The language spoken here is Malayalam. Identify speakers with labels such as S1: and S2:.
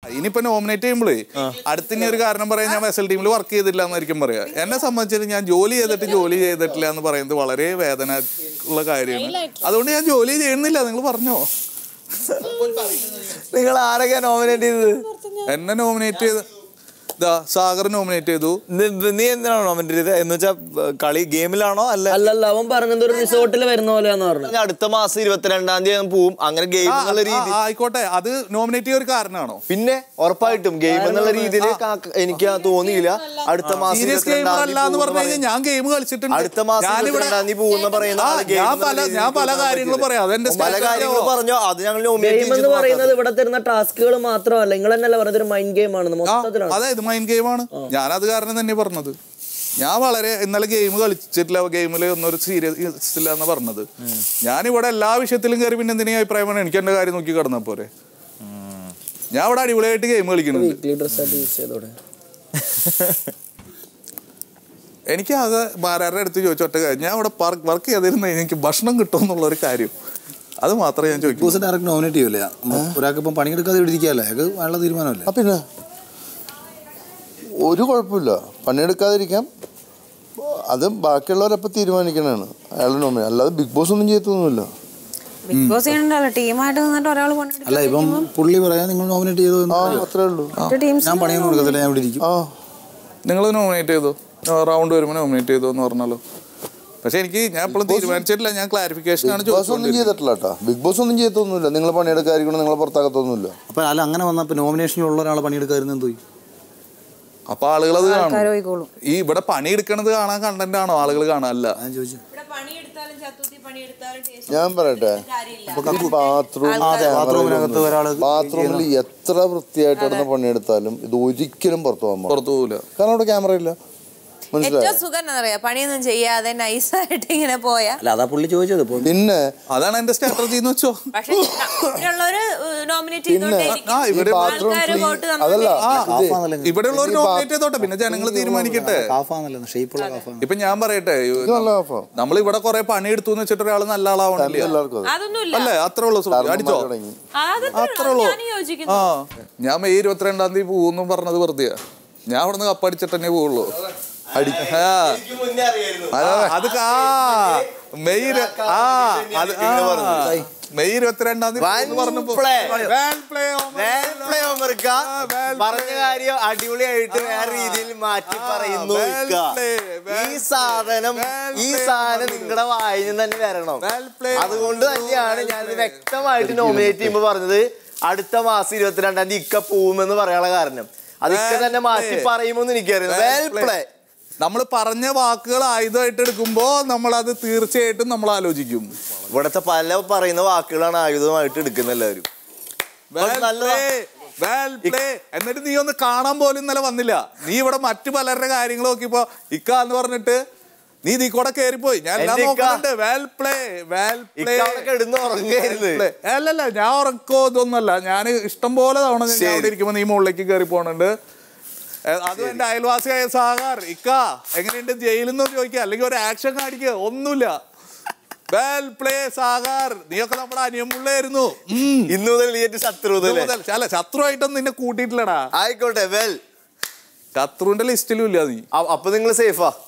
S1: ഇനിയിപ്പോ നോമിനേറ്റ് ചെയ്യുമ്പോഴേ അടുത്ത ഇനി ഒരു കാരണം പറയാൻ ഞാൻ എസ് എൽ ടീമിൽ വർക്ക് ചെയ്തില്ല എന്നായിരിക്കും പറയാ എന്നെ സംബന്ധിച്ചിട്ട് ഞാൻ ജോലി ചെയ്തിട്ട് ജോലി ചെയ്തിട്ടില്ല എന്ന് പറയുന്നത് വളരെ വേദന ഉള്ള കാര്യമാണ് അതുകൊണ്ട് ഞാൻ ജോലി ചെയ്യുന്നില്ല നിങ്ങൾ പറഞ്ഞോ
S2: നിങ്ങൾ ആരൊക്കെയാ നോമിനേറ്റ് ചെയ്തത്
S1: എന്നെ നോമിനേറ്റ് ചെയ്ത് ഇതാ സാഗർ നോമിനേറ്റ് ചെയ്തു
S2: നി- നീ എന്തിനാണോ നോമിനേറ്റ് ചെയ്തത് എന്ന് വെച്ചാ ഏർ, കളി ഗെയിമിലാണോ അല്ല
S3: അല്ലല്ല അവൻ പറഞ്ഞത് ഒരു റിസോർട്ടിൽ വരുന്ന പോലെയാന്ന് പറഞ്ഞു
S2: ഞാൻ അടുത്ത മാസം ഇരുപത്തിരണ്ടാം തീയതി ഞാൻ പോവും അങ്ങനെ ഗെയിം
S1: ആ,
S2: എന്നുള്ള
S1: ആ,
S2: രീതി
S1: ആയിക്കോട്ടെ അത് നോമിനേറ്റ് ചെയ്യ ഒരു കാരണമാണോ
S2: പിന്നെ ഉറപ്പായിട്ടും ഗെയിം എന്നുള്ള രീതിയിൽ എനിക്ക് ആ തോന്നിയില്ല അടുത്ത മാസം
S1: സീരിയസ് ഗെയിമർ
S2: ഇരുപത്തിരണ്ടാം
S1: അല്ല എന്ന്
S2: തീയതി
S1: പറഞ്ഞു കഴിഞ്ഞാൽ
S2: പോകുന്ന
S1: ഞാൻ ഗെയിം കളിച്ചിട്ടുണ്ട്
S2: അടുത്ത മാസം
S1: ഞാനിവിടെ
S2: ഇരുപത്തിരണ്ടാം തീയതി പോകുന്ന പറയുന്ന
S1: ആ,
S2: ആള് game
S1: ഞാൻ
S2: എന്നുള്ള
S1: പല
S2: രീതിയിൽ
S1: ഞാൻ പല
S2: കൊടുക്കാൻ
S1: കാര്യങ്ങളും
S2: പറ്റില്ല.
S1: പറയാം അതെന്റെ
S2: പല
S1: status
S2: കാര്യങ്ങൾ
S1: ആവോ?
S2: പറഞ്ഞോ അത് ഞങ്ങൾ
S3: ഗെയിം എന്ന് പറയുന്നത് ഇവിടെ തരുന്ന ടാസ്കുകൾ മാത്രമല്ല നിങ്ങൾ തന്നെയല്ല പറഞ്ഞത് ഒരു മൈൻഡ് ഗെയിം ആണെന്ന്
S1: ആ,
S3: മൊത്തത്തിലാണ്
S1: അതെ ഇത് മൈൻഡ് ഗെയിമാണ് ഞാനത് കാരണം തന്നെ പറഞ്ഞത് ഞാൻ വളരെ ഇന്നലെ ഗെയിം കളിച്ചിട്ടില്ല ഗെയിമിൽ ഒന്നും ഒരു സീരിയസ് ഇല്ല എന്ന് പറഞ്ഞത് ഞാൻ ഇവിടെ എല്ലാ വിഷയത്തിലും കയറി പിന്നെ എന്തിനാ അഭിപ്രായമാണ് എനിക്ക് എന്റെ കാര്യം നോക്കി കിടന്നാ പോരെ ഞാൻ ഇവിടെ അടിപൊളിയായിട്ട് ഗെയിം കളിക്കുന്നുണ്ട്
S3: വീക്ക്ലി ഡ്രസ് ആയിട്ട് യൂസ് ചെയ്തോടെ
S1: എനിക്ക് ആകെ ആരുടെ അടുത്ത് ചോദിച്ച ഒറ്റ കാര്യം ഞാൻ ഇവിടെ വർക്ക് ചെയ്തിരുന്ന എനിക്ക് ഭക്ഷണം കിട്ടും എന്നുള്ള ഒരു കാര്യം അത് മാത്രമേ ഞാൻ ചോദിക്കൂ
S4: ബോസ് ഡയറക്റ്റ് നോമിനേറ്റ് ചെയ്യൂലേ ഒരാൾക്ക് ഇപ്പം പണിയെടുക്കാതെ ഇരിക്കാല്ലേ അയാൾക്ക് അയാളുടെ തീരുമാനമല്ലേ
S5: ആ പിന്നെ ഒരു കുഴപ്പമില്ല പണിയെടുക്കാതിരിക്കാം അത് ബാക്കിയുള്ളവരപ്പം തീരുമാനിക്കണതാണ് അയാളുടെ നോമിനി അല്ലാതെ ബിഗ് ബോസ് ഒന്നും ചെയ്യത്തൊന്നുമില്ല
S6: ബിഗ് ബോസ് ചെയ്യണ്ടല്ലോ ടീമായിട്ട് നിന്നിട്ട് ഒരാൾ
S4: അല്ല ഇപ്പം പുള്ളി പറയാൻ നിങ്ങൾ നോമിനേറ്റ് ചെയ്തോ എന്ന്
S5: ആ
S4: പറയോ?
S5: അത്രേ ഉള്ളൂ
S6: ടീംസ്
S4: ഞാൻ പണിയൊന്നും കൊടുക്കത്തില്ല ഞാൻ ഇവിടെ ഇരിക്കും
S5: ആ
S1: നിങ്ങൾ നോമിനേറ്റ് ചെയ്തോ റൗണ്ട് വരുമ്പോൾ നോമിനേറ്റ് ചെയ്തോ എന്ന് പറഞ്ഞാലോ പക്ഷെ എനിക്ക് ഞാൻ എപ്പോഴും തീരുമാനിച്ചിട്ടില്ല ഞാൻ ക്ലാരിഫിക്കേഷൻ ആണ്
S5: ബിഗ് ബോസ് ഒന്നും
S1: ചോദിച്ചോണ്ടിരിക്കുന്നത്
S5: ചെയ്തിട്ടില്ല കേട്ടോ ബിഗ് ബോസ് ഒന്നും ചെയ്യത്തൊന്നുമില്ല നിങ്ങൾ പണിയെടുക്കാതിരിക്കണം നിങ്ങൾ പുറത്താക്കത്തൊന്നുമില്ല
S4: അപ്പം അല്ല അങ്ങനെ വന്നപ്പോൾ നോമിനേഷനിലുള്ള ഒരാൾ പണിയെടുക്കാതിരുന്ന എന്തോ
S1: അപ്പൊ ആളുകൾ അത് കാണും
S6: പോയിക്കോളും
S1: ഈ ഇവിടെ പണിയെടുക്കണത് കാണാൻ കണ്ടന്റ് ആണോ ആളുകൾ കാണാനല്ല
S4: ഞാൻ ചോദിച്ചു
S5: ഞാൻ പറയട്ടെ ബാത്റൂം
S4: ബാത്റൂമിനകത്ത് ഒരാൾ
S5: ബാത്റൂമിൽ എത്ര വൃത്തിയായിട്ട് കിടന്ന് പണിയെടുത്താലും ഇത് ഒരിക്കലും പുറത്തു പോകാൻ പാടില്ല.
S1: പുറത്തു പോവില്ല
S5: കാരണം അവിടെ ക്യാമറ ഇല്ല മനസ്സിലായോ
S6: ഏറ്റവും സുഖം എന്നറിയാ പണിയൊന്നും ചെയ്യാതെ നൈസായിട്ട് ഇങ്ങനെ പോയാ
S3: അല്ല അതാ പുള്ളി ചോദിച്ചത് ഇപ്പൊ
S5: പിന്നെ
S1: അതാണ് എന്റെ സ്ട്രാറ്റജി എന്ന് വെച്ചോ
S6: പക്ഷെ ഇവിടെയുള്ളവര് നോമിനേറ്റ്
S1: ആ ഇവിടെ
S5: ബാത്റൂം
S6: ആൾക്കാര്
S5: ക്ലീൻ
S6: vote തന്നത്
S5: അതല്ല
S1: ആ
S5: ഇത്
S1: ഇവിടെ ഉള്ളവർ നോമിനേറ്റ് ചെയ്തോട്ടെ പിന്നെ ജനങ്ങൾ തീരുമാനിക്കട്ടെ
S4: കാഫാന്നല്ലേ ഷേപ്പുള്ള കാഫാണ്
S1: ഇപ്പൊ ഞാൻ പറയട്ടെ
S5: ഇത് നല്ല കാഫാ
S1: നമ്മൾ ഇവിടെ കുറെ പണിയെടുത്തു എന്ന് വെച്ചിട്ട് ഒരാൾ നല്ല ആളാവണില്ല
S5: എല്ലാവർക്കും അത്
S6: അതൊന്നുമില്ല
S1: അല്ലേ അത്ര ഉള്ളു സുഹൃത്ത്. അടിച്ചോ
S5: തുടങ്ങി
S1: അത്രേ ഉള്ളൂ
S6: ഞാൻ യോജിക്കുന്നു
S1: ആ ഞാൻ മെയ് ഇരുപത്തിരണ്ടാം തീയതി പോകുന്നു പറഞ്ഞത് വെറുതെയാ ഞാൻ അവിടുന്ന് കപ്പടിച്ചിട്ട് തന്നെ പോവുള്ളൂ അടി ആ. ആ, അത് കാ മെയ് ഇരു- ആ അത് ആ. മെയ് ഇരുപത്തിരണ്ടാം തീയതി
S2: One
S1: പോകുന്നു പറഞ്ഞപ്പോ
S2: play.
S1: Well play, Omar.
S2: Well play, ഒമർക്ക.
S1: well
S2: പറഞ്ഞ കാര്യം അടിപൊളിയായിട്ട് വേറെ രീതിയിൽ മാറ്റി പറയുന്നു
S1: well
S2: ഇക്ക.
S1: play, well
S2: ഈ സാധനം
S1: well
S2: ഈ
S1: play,
S2: സാധനം
S1: Omar.
S2: നിങ്ങളുടെ വായിൽ നിന്ന് തന്നെ വരണം
S1: Well play,
S2: അതുകൊണ്ട് തന്നെയാണ് ഞാൻ വ്യക്തമായിട്ട് നോമിനേറ്റ് ചെയ്യുമ്പോൾ പറഞ്ഞത് അടുത്ത മാസം ഇരുപത്തിരണ്ടാം തീയതി ഇക്ക പോവുമെന്ന് പറയാനുള്ള കാരണം അത് ഇക്ക
S1: Well
S2: തന്നെ മാറ്റി
S1: play.
S2: പറയുമെന്ന് എനിക്കറിയാം
S1: Well
S2: വെൽ
S1: play.
S2: പ്ലേ
S1: നമ്മൾ പറഞ്ഞ വാക്കുകൾ ആയുധമായിട്ട് എടുക്കുമ്പോ നമ്മൾ അത് തീർച്ചയായിട്ടും നമ്മൾ ആലോചിക്കും
S2: ഇവിടുത്തെ പല പറയുന്ന വാക്കുകളാണ് ആയുധമായിട്ട് എടുക്കുന്ന എല്ലാവരും
S1: Well
S2: നല്ലതാ.
S1: play, well play. എന്നിട്ട് നീ ഒന്ന് കാണാൻ പോലും ഇന്നലെ വന്നില്ല നീ ഇവിടെ മറ്റു പലരുടെ കാര്യങ്ങൾ നോക്കിയപ്പോ ഇക്ക എന്ന് പറഞ്ഞിട്ട് നീ നീ കൂടെ കേറിപ്പോയി ഞാൻ എല്ലാം
S2: എന്റെ ഇക്ക.
S1: നോക്കുന്നുണ്ട് വെൽ പ്ലേ വെൽ പ്ലേ
S2: ഇക്ക അവിടെ കിടന്ന് ഉറങ്ങായിരുന്നു
S1: അല്ലല്ല ഞാൻ ഉറക്കോ ഇതൊന്നല്ല ഞാൻ ഇഷ്ടം പോലെ തവണ ഞാൻ
S2: ശരി.
S1: അവിടെ ഇരിക്കുമ്പോ നീ മുകളിലേക്ക് കയറി പോണുണ്ട് ഏ, അതും എന്റെ അയൽവാസിയായ സാഗാർ ഇക്ക എങ്ങനെയുണ്ട് ജയിലിൽ നിന്ന് ചോദിക്കുക അല്ലെങ്കിൽ ഒരു ആക്ഷൻ കാണിക്കുക ഒന്നുമില്ല വെൽ പ്ലേ സാഗാർ നീയൊക്കെ നമ്മുടെ അനിയമ്പുള്ളായിരുന്നു ഉം.
S2: ഇന്ന് മുതൽ നീ എന്റെ ശത്രു
S1: ഇത്
S2: മുതലേ.
S1: മുതൽ അല്ല ശത്രുവായിട്ടൊന്നും നിന്നെ കൂട്ടിയിട്ടില്ലടാ
S2: ആയിക്കോട്ടെ വെൽ
S1: ശത്രുവിന്റെ ലിസ്റ്റിലും ഇല്ല നീ
S2: അപ്പൊ നിങ്ങൾ സേഫാ